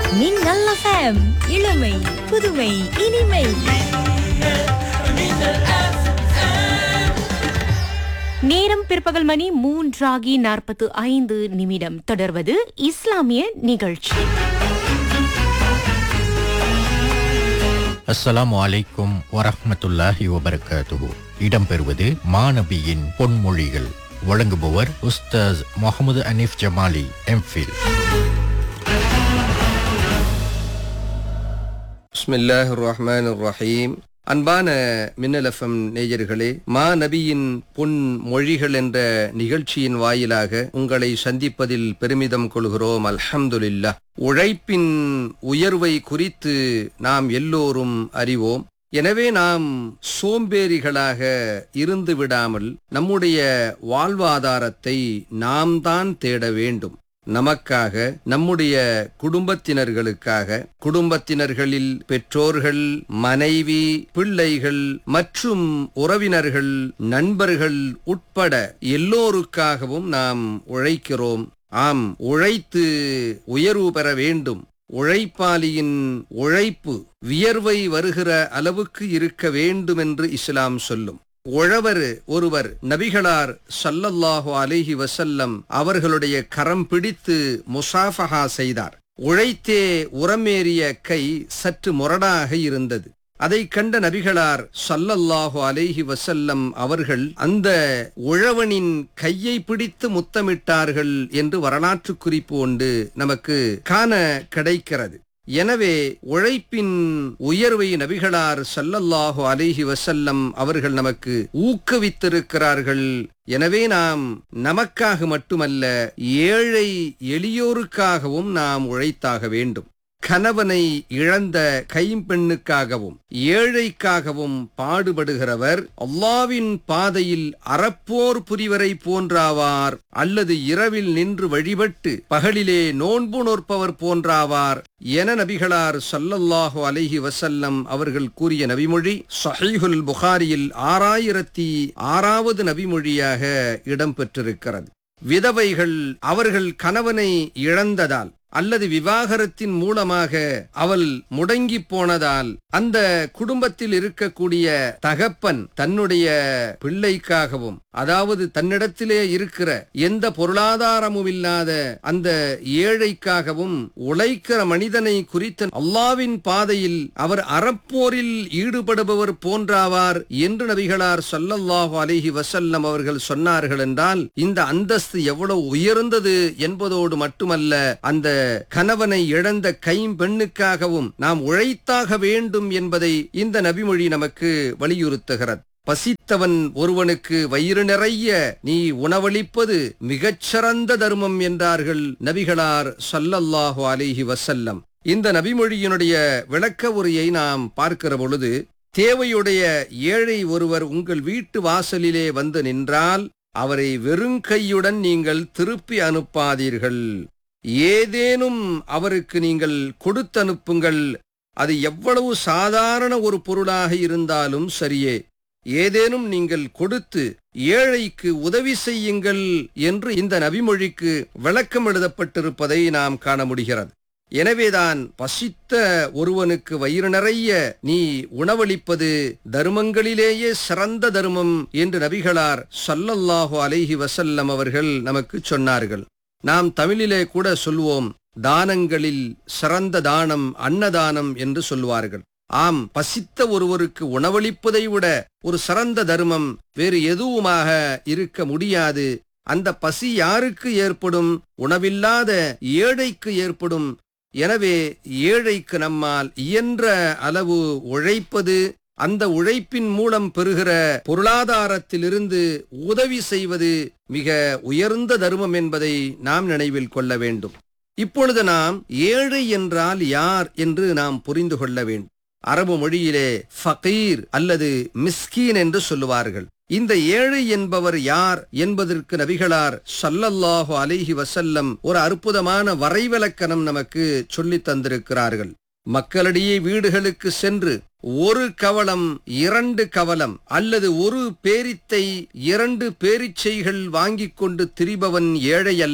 மின்னல் எஃப்எம் இளமை புதுமை இனிமை நேரம் பிற்பகல் மணி மூன்றாகி நாற்பத்து ஐந்து நிமிடம் தொடர்வது இஸ்லாமிய நிகழ்ச்சி அஸ்ஸலாமு அலைக்கும் வரஹ்மத்துல்லாஹி வபரகாத்துஹு இடம்பெறுவது மாநபியின் பொன்மொழிகள் வழங்குபவர் உஸ்தாஸ் முகமது அனீஃப் ஜமாலி எம்ஃபில் பிஸ்மில்லாஹ் ரஹ்மான் ரஹீம் அன்பான மின்னல் எஃப்எம் நேயர்களே மா நபியின் பொன் மொழிகள் என்ற நிகழ்ச்சியின் வாயிலாக உங்களை சந்திப்பதில் பெருமிதம் கொள்கிறோம் அல்ஹம்துலில்லாஹ் உழைப்பின் உயர்வை குறித்து நாம் எல்லோரும் அறிவோம் எனவே நாம் சோம்பேறிகளாக இருந்து விடாமல் நம்முடைய வாழ்வாதாரத்தை நாம் தான் தேட வேண்டும் நமக்காக நம்முடைய குடும்பத்தினர்களுக்காக குடும்பத்தினர்களில் பெற்றோர்கள் மனைவி பிள்ளைகள் மற்றும் உறவினர்கள் நண்பர்கள் உட்பட எல்லோருக்காகவும் நாம் உழைக்கிறோம் ஆம் உழைத்து உயர்வு பெற வேண்டும் உழைப்பாளியின் உழைப்பு வியர்வை வருகிற அளவுக்கு இருக்க வேண்டும் என்று இஸ்லாம் சொல்லும் உழவர் ஒருவர் நபிகளார் ஸல்லல்லாஹு அலைஹி வஸல்லம் அவர்களுடைய கரம் பிடித்து முசாஃபஹா செய்தார் உழைத்தே உரமேறிய கை சற்று முரடாக இருந்தது அதை கண்ட நபிகளார் ஸல்லல்லாஹு அலைஹி வஸல்லம் அவர்கள் அந்த உழவனின் கையை பிடித்து முத்தமிட்டார்கள் என்று வரலாற்று குறிப்பு ஒன்று நமக்கு காண கிடைக்கிறது எனவே உழைப்பின் உயர்வை நபிகளார் ஸல்லல்லாஹு அலைஹி வஸல்லம் அவர்கள் நமக்கு ஊக்குவித்திருக்கிறார்கள் எனவே நாம் நமக்காக மட்டுமல்ல ஏழை எளியோருக்காகவும் நாம் உழைத்தாக வேண்டும் கணவனை இழந்த கைம்பெண்ணுக்காகவும் ஏழைக்காகவும் பாடுபடுகிறவர் அல்லாவின் பாதையில் அறப்போர் புரிவரை போன்றாவார் அல்லது இரவில் நின்று வழிபட்டு பகலிலே நோன்பு நோற்பவர் போன்றாவார் என நபிகளார் ஸல்லல்லாஹு அலைஹி வஸல்லம் அவர்கள் கூறிய நபிமொழி ஸஹீஹுல் புகாரியில் ஆறாயிரத்தி ஆறாவது நபிமொழியாக இடம்பெற்றிருக்கிறது விதவைகள் அவர்கள் கணவனை இழந்ததால் அல்லது விவாகரத்தின் மூலமாக அவள் முடங்கி போனதால் அந்த குடும்பத்தில் இருக்கக்கூடிய தகப்பன் தன்னுடைய பிள்ளைக்காகவும் அதாவது தன்னிடத்திலே இருக்கிற எந்த பொருளாதாரமும் இல்லாத அந்த ஏழைக்காகவும் உழைக்கிற மனிதனை குறித்த அல்லாவின் பாதையில் அவர் அறப்போரில் ஈடுபடுபவர் போன்றாவார் என்று நபிகளார் ஸல்லல்லாஹு அலைஹி வஸல்லம் அவர்கள் சொன்னார்கள் என்றால் இந்த அந்தஸ்து எவ்வளவு உயர்ந்தது என்பதோடு மட்டுமல்ல அந்த கணவனை இழந்த கைம்பெண்ணுக்காகவும் நாம் உழைத்தாக வேண்டும் என்பதை இந்த நபிமொழி நமக்கு வலியுறுத்துகிறது பசித்தவன் ஒருவனுக்கு வயிறு நிறைய நீ உணவளிப்பது மிகச்சிறந்த தர்மம் என்றார்கள் நபிகளார் ஸல்லல்லாஹு அலைஹி வஸல்லம் இந்த நபிமொழியினுடைய விளக்க உரையை நாம் பார்க்கிற பொழுது தேவையுடைய ஏழை ஒருவர் உங்கள் வீட்டு வாசலிலே வந்து நின்றால் அவரை வெறுங்கையுடன் நீங்கள் திருப்பி அனுப்பாதீர்கள் ஏதேனும் அவருக்கு நீங்கள் கொடுத்தனுப்புங்கள் அது எவ்வளவு சாதாரண ஒரு பொருளாக இருந்தாலும் சரியே ஏதேனும் நீங்கள் கொடுத்து ஏழைக்கு உதவி செய்யுங்கள் என்று இந்த நபிமொழிக்கு விளக்கம் எழுதப்பட்டிருப்பதை நாம் காண முடிகிறது எனவேதான் பசித்த ஒருவனுக்கு வயிறு நிறைய நீ உணவளிப்பது தர்மங்களிலேயே சிறந்த தர்மம் என்று நபிகளார் ஸல்லல்லாஹு அலைஹி வஸல்லம் அவர்கள் நமக்கு சொன்னார்கள் நாம் தமிழிலே கூட சொல்வோம் தானங்களில் சிறந்த தானம் அன்னதானம் என்று சொல்வார்கள் ஆம் பசித்த ஒருவருக்கு உணவளிப்பதை விட ஒரு சிறந்த தர்மம் வேறு எதுவுமாக இருக்க முடியாது அந்த பசி யாருக்கு ஏற்படும் உணவில்லாத ஏழைக்கு ஏற்படும் எனவே ஏழைக்கு நம்மால் இயன்ற அளவு உழைப்பது அந்த உழைப்பின் மூலம் பெறுகிற பொருளாதாரத்திலிருந்து உதவி செய்வது மிக உயர்ந்த தர்மம் என்பதை நாம் நினைவில் கொள்ள வேண்டும் இப்பொழுது நாம் ஏழை என்றால் யார் என்று நாம் புரிந்து கொள்ள வேண்டும் அரபு மொழியிலே ஃபகீர் அல்லது மிஸ்கீன் என்று சொல்லுவார்கள் இந்த ஏழை என்பவர் யார் என்பதற்கு நபிகளார் ஸல்லல்லாஹு அலைஹி வஸல்லம் ஒரு அற்புதமான வரைவிலக்கணம் நமக்கு சொல்லித் தந்திருக்கிறார்கள் மக்களிடையே வீடுகளுக்கு சென்று ஒரு கவலம் இரண்டு கவலம் அல்லது ஒரு பேரித்தை இரண்டு பேரிச்சைகள் வாங்கிக் கொண்டு திரிபவன் ஏழை அல்லன்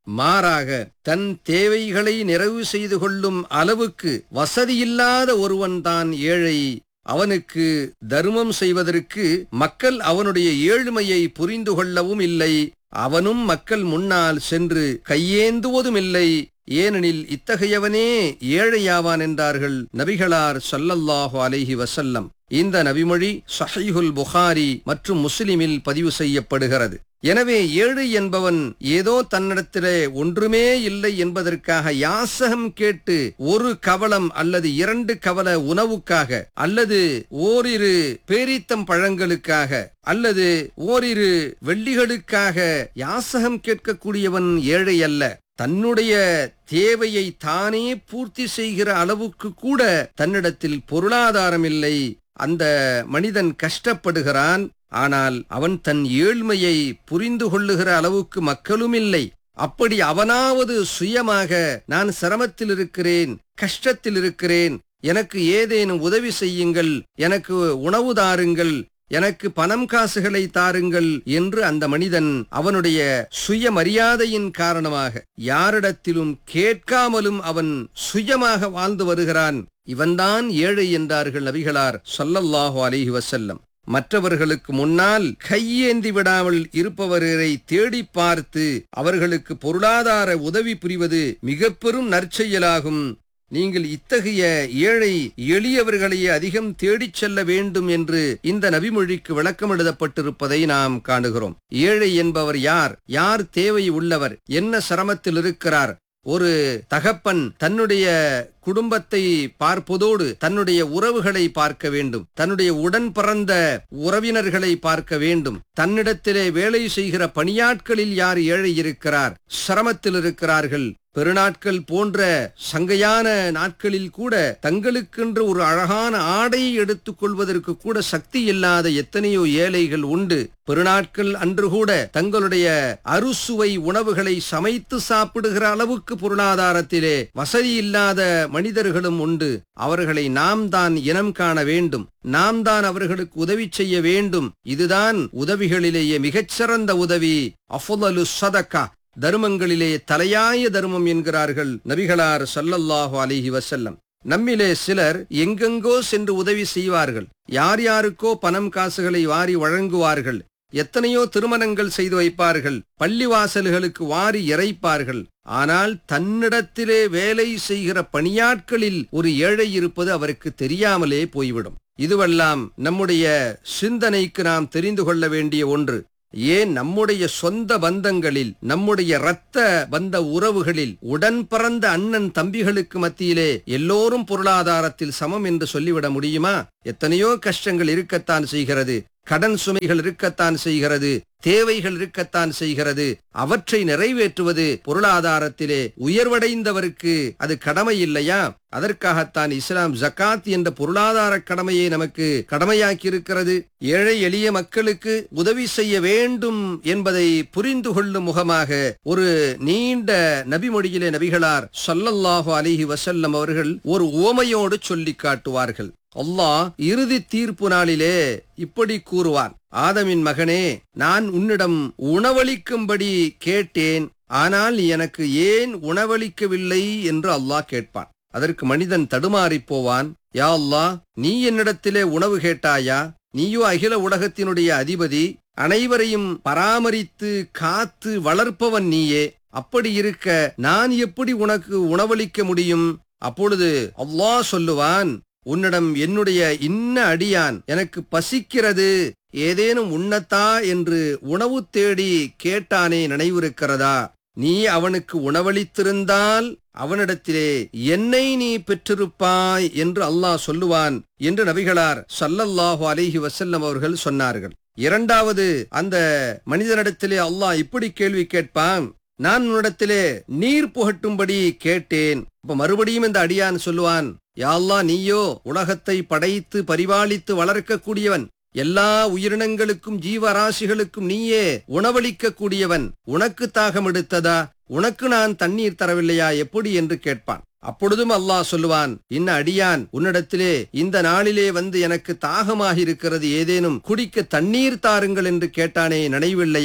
மாறாக தன் தேவைகளை நிறைவு செய்து கொள்ளும் அளவுக்கு வசதியில்லாத ஒருவன்தான் ஏழை அவனுக்கு தர்மம் செய்வதற்கு மக்கள் அவனுடைய ஏழ்மையை புரிந்து கொள்ளவும் இல்லை அவனும் மக்கள் முன்னால் சென்று கையேந்துவதும் இல்லை ஏனெனில் இத்தகையவனே ஏழையாவான் என்றார்கள் நபிகளார் ஸல்லல்லாஹு அலைஹி வஸல்லம் இந்த நபிமொழி சஹீஹுல் புகாரி மற்றும் முஸ்லிமில் பதிவு செய்யப்படுகிறது எனவே ஏழை என்பவன் ஏதோ தன்னிடத்திலே ஒன்றுமே இல்லை என்பதற்காக யாசகம் கேட்டு ஒரு கவலம் அல்லது இரண்டு கவல உணவுக்காக அல்லது ஓரிரு பேரித்தம் பழங்களுக்காக அல்லது ஓரிரு வெள்ளிகளுக்காக யாசகம் கேட்கக்கூடியவன் ஏழை அல்ல தன்னுடைய தேவையை தானே பூர்த்தி செய்கிற அளவுக்கு கூட தன்னிடத்தில் பொருளாதாரம் இல்லை அந்த மனிதன் கஷ்டப்படுகிறான் ஆனால் அவன் தன் ஏழ்மையை புரிந்து கொள்ளுகிற அளவுக்கு மக்களும் இல்லை அப்படி அவனாவது சுயமாக நான் சிரமத்தில் இருக்கிறேன் கஷ்டத்தில் இருக்கிறேன் எனக்கு ஏதேனும் உதவி செய்யுங்கள் எனக்கு உணவு தாருங்கள் எனக்கு பணம் காசுகளை தாருங்கள் என்று அந்த மனிதன் அவனுடைய சுயமரியாதையின் காரணமாக யாரிடத்திலும் கேட்காமலும் அவன் சுயமாக வாழ்ந்து வருகிறான் இவன்தான் ஏழை என்றார்கள் நபிகளார் ஸல்லல்லாஹு அலைஹி வஸல்லம் மற்றவர்களுக்கு முன்னால் கையேந்தி விடாமல் இருப்பவரை தேடி பார்த்து அவர்களுக்கு பொருளாதார உதவி புரிவது மிக பெரும் நற்செயலாகும் நீங்கள் இத்தகைய ஏழை எளியவர்களையே அதிகம் தேடிச் செல்ல வேண்டும் என்று இந்த நபிமொழிக்கு விளக்கம் எழுதப்பட்டிருப்பதை நாம் காணுகிறோம் ஏழை என்பவர் யார் யார் தேவை உள்ளவர் என்ன சிரமத்தில் இருக்கிறார் ஒரு தகப்பன் தன்னுடைய குடும்பத்தை பார்ப்பதோடு தன்னுடைய உறவுகளை பார்க்க வேண்டும் தன்னுடைய உடன் பிறந்த உறவினர்களை பார்க்க வேண்டும் தன்னிடத்திலே வேலை செய்கிற பணியாட்களில் யார் ஏழை இருக்கிறார் சிரமத்தில் இருக்கிறார்கள் பெருநாட்கள் போன்ற சங்கையான நாட்களில் கூட தங்களுக்கென்று ஒரு அழகான ஆடையை எடுத்துக் கொள்வதற்கு கூட சக்தி இல்லாத எத்தனையோ ஏழைகள் உண்டு பெருநாட்கள் அன்று கூட தங்களுடைய அறுசுவை உணவுகளை சமைத்து சாப்பிடுகிற அளவுக்கு பொருளாதாரத்திலே வசதி இல்லாத மனிதர்களும் உண்டு அவர்களை நாம் தான் இனம் காண வேண்டும் நாம் தான் அவர்களுக்கு உதவி செய்ய வேண்டும் இதுதான் உதவிகளிலேயே மிகச்சிறந்த உதவி அஃபலு சதக்கா தர்மங்களிலே தலையாய தர்மம் என்கிறார்கள் நபிகளார் ஸல்லல்லாஹு அலைஹி வஸல்லம் நம்மிலே சிலர் எங்கெங்கோ சென்று உதவி செய்வார்கள் யார் யாருக்கோ பணம் காசுகளை வாரி வழங்குவார்கள் எத்தனையோ திருமணங்கள் செய்து வைப்பார்கள் பள்ளிவாசல்களுக்கு வாரி இறைப்பார்கள் ஆனால் தன்னிடத்திலே வேலை செய்கிற பணியாட்களில் ஒரு ஏழை இருப்பது அவருக்கு தெரியாமலே போய்விடும் இதுவெல்லாம் நம்முடைய சிந்தனைக்கு நாம் தெரிந்து கொள்ள வேண்டிய ஒன்று ஏன் நம்முடைய சொந்த பந்தங்களில் நம்முடைய இரத்த பந்த உறவுகளில் உடன் பிறந்த அண்ணன் தம்பிகளுக்கு மத்தியிலே எல்லோரும் பொருளாதாரத்தில் சமம் என்று சொல்லிவிட முடியுமா எத்தனையோ கஷ்டங்கள் இருக்கத்தான் செய்கிறது கடன் சுமைகள் இருக்கத்தான் செய்கிறது தேவைகள் இருக்கத்தான் செய்கிறது அவற்றை நிறைவேற்றுவது பொருளாதாரத்திலே உயர்வடைந்தவருக்கு அது கடமை இல்லையா அதற்காகத்தான் இஸ்லாம் ஜக்காத் என்ற பொருளாதார கடமையை நமக்கு கடமையாக்கி இருக்கிறது ஏழை எளிய மக்களுக்கு உதவி செய்ய வேண்டும் என்பதை புரிந்து கொள்ளும் முகமாக ஒரு நீண்ட நபிமொழியிலே நபிகளார் ஸல்லல்லாஹு அலைஹி வஸல்லம் அவர்கள் ஒரு ஓமையோடு சொல்லி காட்டுவார்கள் அல்லாஹ் இறுதி தீர்ப்பு நாளிலே இப்படி கூறுவான் ஆதமின் மகனே நான் உன்னிடம் உணவளிக்கும்படி கேட்டேன் ஆனால் நீ எனக்கு ஏன் உணவளிக்கவில்லை என்று அல்லாஹ் கேட்பான் அதற்கு மனிதன் தடுமாறிப் போவான் யா அல்லாஹ் நீ என்னிடத்திலே உணவு கேட்டாயா நீயோ அகில உலகத்தினுடைய அதிபதி அனைவரையும் பராமரித்து காத்து வளர்ப்பவன் நீயே அப்படி இருக்க நான் எப்படி உனக்கு உணவளிக்க முடியும் அப்பொழுது அல்லாஹ் சொல்லுவான் உன்னிடம் என்னுடைய இன்ன அடியான் எனக்கு பசிக்கிறது ஏதேனும் உண்ணத்தா என்று உணவு தேடி கேட்டானே நினைவிருக்கிறதா நீ அவனுக்கு உணவளித்திருந்தால் அவனிடத்திலே என்னை நீ பெற்றிருப்பாய் என்று அல்லாஹ் சொல்லுவான் என்று நபிகளார் ஸல்லல்லாஹு அலைஹி வஸல்லம் அவர்கள் சொன்னார்கள் இரண்டாவது அந்த மனிதனிடத்திலே அல்லாஹ் இப்படி கேள்வி கேட்பான் நான் உன்னிடத்திலே நீர் புகட்டும்படி கேட்டேன் அப்ப மறுபடியும் இந்த அடியான் சொல்லுவான் யா அல்லாஹ் நீயோ உலகத்தை படைத்து பரிபாலித்து வளர்க்கக்கூடியவன் எல்லா உயிரினங்களுக்கும் ஜீவராசிகளுக்கும் நீயே உணவளிக்க கூடியவன் உனக்கு தாகம் எடுத்ததா உனக்கு நான் தண்ணீர் தரவில்லையா எப்படி என்று கேட்பான் அப்பொழுதும் அல்லாஹ் சொல்லுவான் இன்ன அடியான் உன்னிடத்திலே இந்த நாளிலே வந்து எனக்கு தாகமாக இருக்கிறது ஏதேனும் குடிக்க தண்ணீர் தாருங்கள் என்று கேட்டானே நினைவில்லையா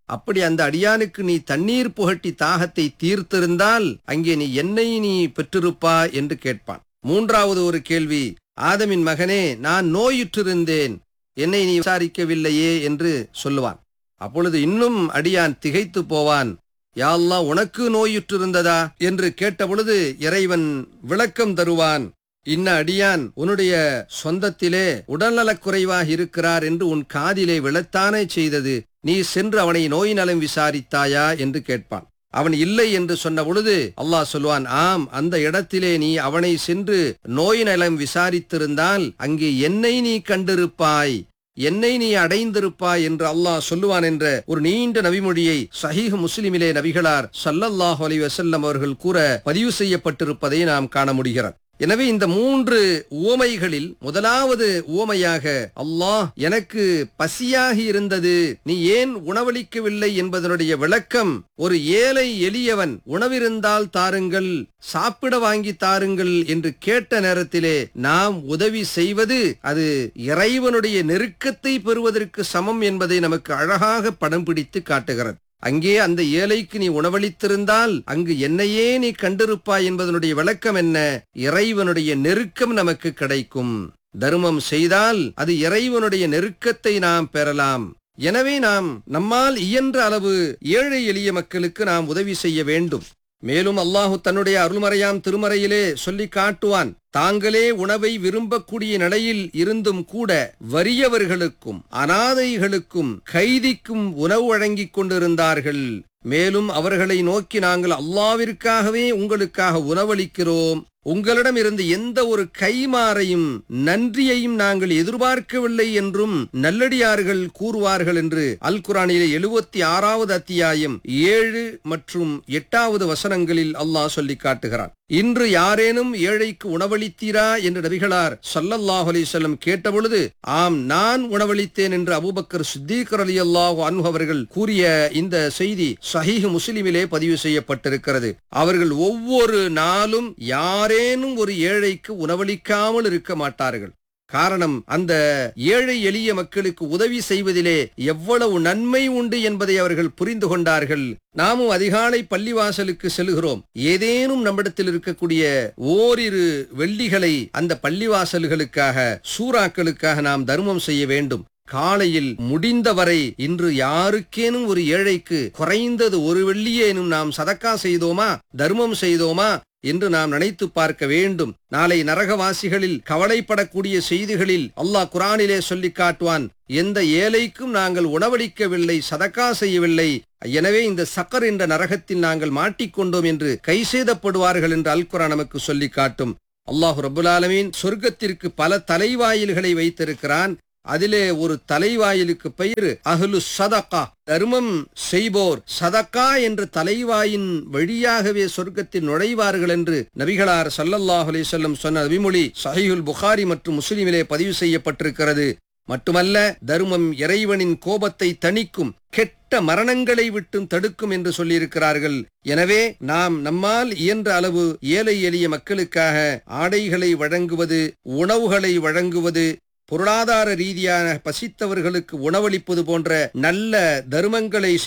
அப்படி அந்த அடியானுக்கு நீ தண்ணீர் புகட்டி தாகத்தை தீர்த்திருந்தால் அங்கே நீ என்னை நீ பெற்றிருப்பா என்று கேட்பான் மூன்றாவது ஒரு கேள்வி ஆதமின் மகனே நான் நோயுற்றிருந்தேன் என்னை நீ விசாரிக்கவில்லையே என்று சொல்லுவான் அப்பொழுது இன்னும் அடியான் திகைத்து போவான் யா அல்லாஹ் உனக்கு நோயுற்றிருந்ததா என்று கேட்டபொழுது இறைவன் விளக்கம் தருவான் இன்ன அடியான் உன்னுடைய சொந்தத்திலே உடல்நலக் குறைவாக இருக்கிறார் என்று உன் காதிலே விழத்தானே செய்தது நீ சென்று அவனை நோய் நலம் விசாரித்தாயா என்று கேட்பான் அவன் இல்லை என்று சொன்ன பொழுது அல்லாஹ் சொல்வான் ஆம் அந்த இடத்திலே நீ அவனை சென்று நோய் நலம் விசாரித்திருந்தால் அங்கே என்னை நீ கண்டிருப்பாய் என்னை நீ அடைந்திருப்பாய் என்று அல்லாஹ் சொல்லுவான் என்ற ஒரு நீண்ட நபிமொழியை சஹீஹ் முஸ்லிமிலே நபிகளார் ஸல்லல்லாஹு அலைஹி வஸல்லம் அவர்கள் கூற பதிவு செய்யப்பட்டிருப்பதை நாம் காண முடிகிறது எனவே இந்த மூன்று உவமைகளில் முதலாவது உவமையாக அல்லாஹ் எனக்கு பசியாகி இருந்தது நீ ஏன் உணவளிக்கவில்லை என்பதனுடைய விளக்கம் ஒரு ஏழை எளியவன் உணவிருந்தால் தாருங்கள் சாப்பிட வாங்கி தாருங்கள் என்று கேட்ட நேரத்திலே நாம் உதவி செய்வது அது இறைவனுடைய நெருக்கத்தை பெறுவதற்கு சமம் என்பதை நமக்கு அழகாக படம் பிடித்து காட்டுகிறது அங்கே அந்த ஏழைக்கு நீ உணவளித்திருந்தால் அங்கு என்னையே நீ கண்டிருப்பாய் என்பதனுடைய விளக்கம் என்ன இறைவனுடைய நெருக்கம் நமக்கு கிடைக்கும் தர்மம் செய்தால் அது இறைவனுடைய நெருக்கத்தை நாம் பெறலாம் எனவே நாம் நம்மால் இயன்ற அளவு ஏழை எளிய மக்களுக்கு நாம் உதவி செய்ய வேண்டும் மேலும் அல்லாஹு தன்னுடைய அருள்மறையாம் திருமறையிலே சொல்லி காட்டுவான் தாங்களே உணவை விரும்பக்கூடிய நிலையில் இருந்தும் கூட வறியவர்களுக்கும் அனாதைகளுக்கும் கைதிக்கும் உணவு வழங்கிக் கொண்டிருந்தார்கள் மேலும் அவர்களை நோக்கி நாங்கள் அல்லாவிற்காகவே உங்களுக்காக உணவளிக்கிறோம் உங்களிடம் இருந்து எந்த ஒரு கைமாறையும் நன்றியையும் நாங்கள் எதிர்பார்க்கவில்லை என்றும் நல்லடியார்கள் கூறுவார்கள் என்று அல் குரானிலே எழுபத்தி ஆறாவது அத்தியாயம் ஏழு மற்றும் எட்டாவது வசனங்களில் அல்லாஹ் சொல்லி காட்டுகிறான் இன்று யாரேனும் ஏழைக்கு உணவளித்தீரா என்று நபிகளார் ஸல்லல்லாஹு அலைஹி வஸல்லம் கேட்டபொழுது ஆம் நான் உணவளித்தேன் என்று அபூபக்கர் சித்திக் ரலியல்லாஹு அன்ஹு அவர்கள் கூறிய இந்த செய்தி சஹீஹ் முஸ்லிமிலே பதிவு செய்யப்பட்டிருக்கிறது அவர்கள் ஒவ்வொரு நாளும் யாரேனும் ஒரு ஏழைக்கு உணவளிக்காமல் இருக்க மாட்டார்கள் காரணம் அந்த ஏழை எளிய மக்களுக்கு உதவி செய்வதிலே எவ்வளவு நன்மை உண்டு என்பதை அவர்கள் புரிந்து கொண்டார்கள் நாமும் அதிகாலை பள்ளிவாசலுக்கு செல்கிறோம் ஏதேனும் நம்மிடத்தில் இருக்கக்கூடிய ஓரிரு வெள்ளிகளை அந்த பள்ளிவாசல்களுக்காக சூறாக்களுக்காக நாம் தர்மம் செய்ய வேண்டும் காலையில் முடிந்தவரை இன்று யாருக்கேனும் ஒரு ஏழைக்கு குறைந்தது ஒரு வெள்ளியேனும் நாம் சதக்கா செய்தோமா தர்மம் செய்தோமா என்று நாம் நினைத்து பார்க்க வேண்டும் நாளை நரகவாசிகளில் கவலைப்படக்கூடிய செய்திகளில் அல்லாஹ் குரானிலே சொல்லி காட்டுவான் எந்த ஏழைக்கும் நாங்கள் உணவளிக்கவில்லை சதக்கா செய்யவில்லை எனவே இந்த சக்கர் என்ற நரகத்தில் நாங்கள் மாட்டிக்கொண்டோம் என்று கை செய்தப்படுவார்கள் என்று அல் குரான் நமக்கு சொல்லி காட்டும் அல்லாஹு ரபுல் ஆலமீன் சொர்க்கத்திற்கு பல தலைவாயில்களை வைத்திருக்கிறான் அதிலே ஒரு தலைவாயிலுக்கு பெயர் அஹ்லு சதகா தர்மம் செய்வோர் சதக்கா என்ற தலைவாயின் வழியாகவே சொர்க்கத்தில் நுழைவார்கள் என்று நபிகளார் ஸல்லல்லாஹு அலைஹி வஸல்லம் சொன்ன நபிமொழி சஹீஹுல் புகாரி மற்றும் முஸ்லிமிலே பதிவு செய்யப்பட்டிருக்கிறது மட்டுமல்ல தர்மம் இறைவனின் கோபத்தை தணிக்கும் கெட்ட மரணங்களை விட்டும் தடுக்கும் என்று சொல்லியிருக்கிறார்கள் எனவே நாம் நம்மால் இயன்ற அளவு ஏழை எளிய மக்களுக்காக ஆடைகளை வழங்குவது உணவுகளை வழங்குவது பொருளாதார ரீதியான பசித்தவர்களுக்கு உணவளிப்பது போன்ற நல்ல தர்மங்களை